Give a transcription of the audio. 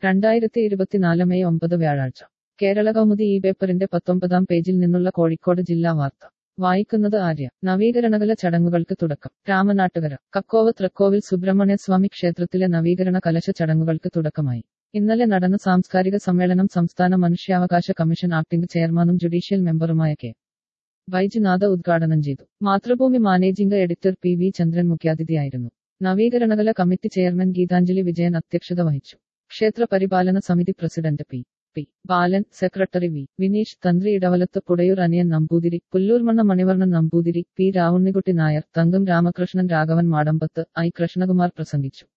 രണ്ടായിരത്തി ഇരുപത്തിനാല് മെയ് ഒമ്പത് വ്യാഴാഴ്ച കേരള കൗമുദി ഈ പേപ്പറിന്റെ പത്തൊമ്പതാം പേജിൽ നിന്നുള്ള കോഴിക്കോട് ജില്ലാ വാർത്ത വായിക്കുന്നത് ആര്യ നവീകരണകല ചടങ്ങുകൾക്ക് തുടക്കം രാമനാട്ടുകര കക്കോവ് തൃക്കോവിൽ സുബ്രഹ്മണ്യ സ്വാമി ക്ഷേത്രത്തിലെ നവീകരണ കലശ ചടങ്ങുകൾക്ക് തുടക്കമായി ഇന്നലെ നടന്ന സാംസ്കാരിക സമ്മേളനം സംസ്ഥാന മനുഷ്യാവകാശ കമ്മീഷൻ ആക്ടിംഗ് ചെയർമാനും ജുഡീഷ്യൽ മെമ്പറുമായ കെ വൈദ്യനാഥ ഉദ്ഘാടനം ചെയ്തു Mathrubhumi managing editor P V Chandran മുഖ്യാതിഥിയായിരുന്നു നവീകരണകല കമ്മിറ്റി ചെയർമാൻ ഗീതാഞ്ജലി വിജയൻ അധ്യക്ഷത വഹിച്ചു ക്ഷേത്ര പരിപാലന സമിതി president P P Balan secretary V Vineesh തന്ത്രി ഇടവലത്ത് പുടയൂർ അനിയൻ നമ്പൂതിരി പുല്ലൂർമണ്ണ മണിവർണ്ണൻ നമ്പൂതിരി പി രാവുണ്ണിക്കുട്ടി നായർ തങ്കം രാമകൃഷ്ണൻ രാഘവൻ മാടമ്പത്ത് ഐ കൃഷ്ണകുമാർ പ്രസംഗിച്ചു